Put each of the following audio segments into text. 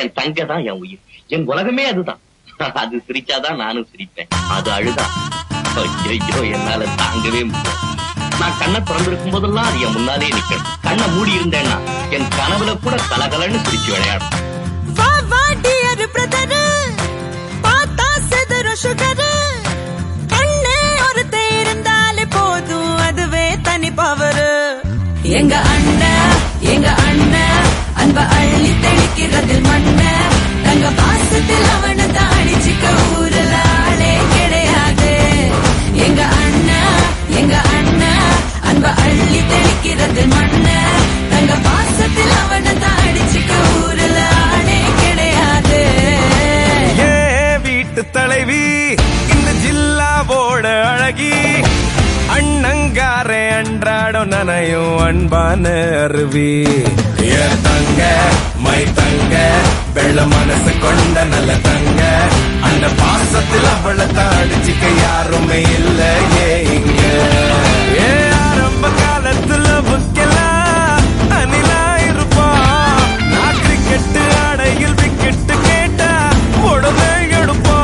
என் தங்க தான் என் உயிர் என் உலகமே அதுதான் அது சிரிச்சாதான் நானும் சிரிப்பேன் அது அழுதா ஐயோ என்னால தாங்கவே முடியல நான் கண்ணை திறந்திருக்கும் போதெல்லாம் அது என் முன்னாலே நிக்கணும் கண்ணை மூடி இருந்தேன்னா என் கனவுல கூட கலகலன்னு சிரிச்சு விளையாடும் வா வா டியர் பிரதர் பார்த்தா செதற சுகர் கண்ணே ஒருத்த இருந்தாலே போதும் அதுவே தனி பவர் எங்க அண்ணன் எங்க அண்ணன் அன்ப அள்ளி தெளிக்கிறதில் மண்ண தங்க பாசத்தில் அவனை தாடிச்சுக்க ஊரல ஆளே கிடையாது எங்க அண்ணன் எங்க அண்ணன் அன்ப அள்ளி தெளிக்கிறதில் மண்ண தங்க பாசத்தில் அவனை தாடிச்சுக்க ஊரல ஆளே கிடையாது ஏ வீட்டு தலைவி இந்த ஜில்லாவோட அழகி அண்ணங்காரே அன்றாடம் நனையும் அன்பான அருவி ஏ தங்க மை தங்க வெள்ள மனசு கொண்ட நல்ல தங்க அந்த பாசத்தில் அவளை தாடிச்சுக்க யாருமே இல்ல ஏ இங்க ஏ ஆரம்ப காலத்துல புக்கெல்லாம் அணிலா இருப்பா நான் கிரிக்கெட் ஆடையில் விக்கெட்டு கேட்டா உடனே எடுப்பா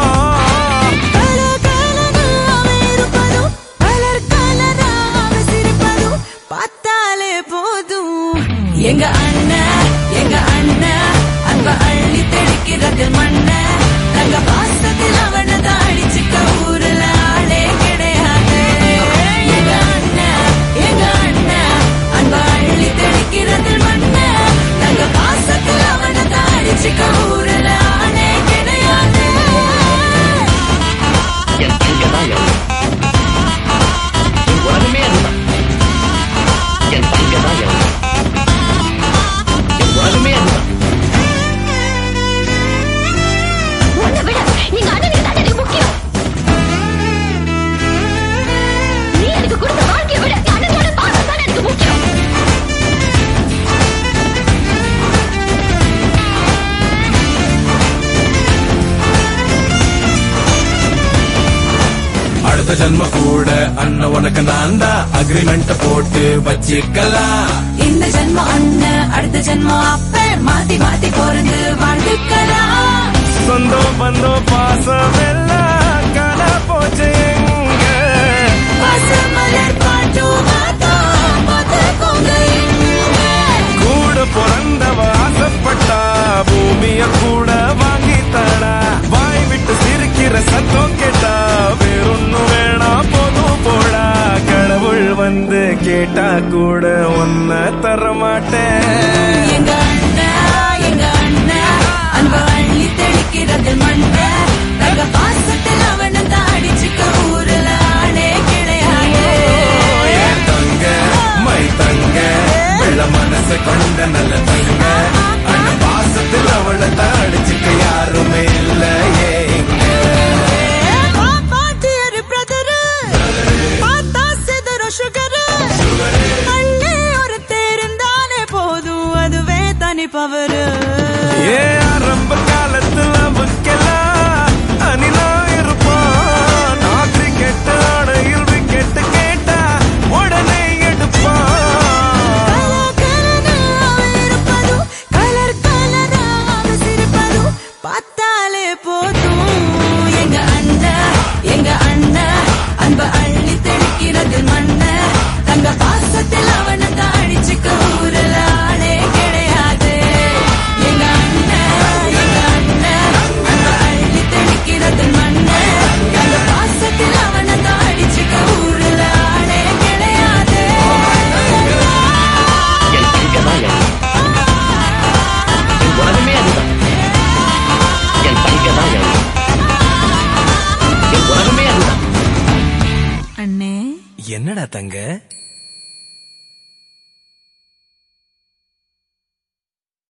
பார்த்தாலே போதும் எங்க அண்ணன் எங்க அண்ணன் அன்ப அள்ளி தெளிக்கிறது மண்ண தங்க பாசத்தில் அவனை தாடிச்சுக்க ஊருல ஆளே கிடையாது எங்க அண்ணன் எங்க அண்ணன் அன்ப அள்ளி தெளிக்கிறது மண்ண தங்க பாசத்தில் அவனை தாடிச்சுக்க ஊருல ஆளே கிடையாது என் தங்க தான் என் உயிர். என் உலகமே அதுதான் என் தங்க தான் என் உயிர். என் உலகமே அதுதான் உன்னை விட எங்க அண்ணனுக்கு தான் எனக்கு முக்கியம் நீ எனக்கு கொடுத்த வாழ்க்கையை விட என் அண்ணனோட பாசம் தான் எனக்கு முக்கியம் அடுத்த ஜன்ம கூட அண்ணன் உனக்கு நான் தான் அக்ரிமெண்ட் போட்டு வச்சிக்கலாம் இந்த ஜென்மம் அண்ணன் அடுத்த ஜென்மம் அப்ப மாத்தி மாத்தி பிறந்து வாழ்ந்துக்கலாம் சொந்தம் பந்தம் பாசம் எல்லாம் காண போச்சு எங்க பசுமலர் பாட்டு மாத்தோம் பார்த்துக்கோங்க இங்க. கூட பிறந்தவ ஆசைப்பட்டா பூமிய கூட வாங்கி தாடா வாய் விட்டு சிரிக்கிற சத்தம் கேட்டா வேறொன்னும் வேணாம் போதும் போடா கடவுள் வந்து கேட்டா கூட ஒன்ன தர மாட்டேன் எங்க அண்ணா எங்க அண்ணா அன்ப அள்ளி தெளிக்கிறது மண்ண தங்க பாசத்தில் அவனை தாடிச்சுக்க ஊருல ஆளே கிடையாது என் தங்க மை தங்க வெள்ள மனசு கொண்ட நல்ல தங்க அந்த பாசத்தில் அவளை தாடிச்சுக்க யாருமே இல்ல ஏங்க பவரு ஏ ஆரம்ப காலத்துல புக்கெல்லாம் அணிலா இருப்பான் நான் கிரிக்கெட் ஆடையில் விக்கெட் கேட்டா உடனே எடுப்பான் பார்த்தாலே போதும் எங்க அண்ணா எங்க அண்ணா அன்ப அள்ளி தெளிக்கிறது மண்ண தங்க பாசத்தில் அவனை தாடிச்சுக்க ஊரல ஆளே கிடையாது எங்க அண்ணா எங்க அண்ணா அன்ப அள்ளி தெளிக்கிறது மண்ண தங்க பாசத்தில் அவனை தாடிச்சுக்க ஊரல ஆளே கிடையாது என் தங்க தான் என் உயிர். என் உலகமே அதுதான் என் தங்க தான் என் உயிர். என் உலகமே அதுதான் அண்ணே என்னடா தங்க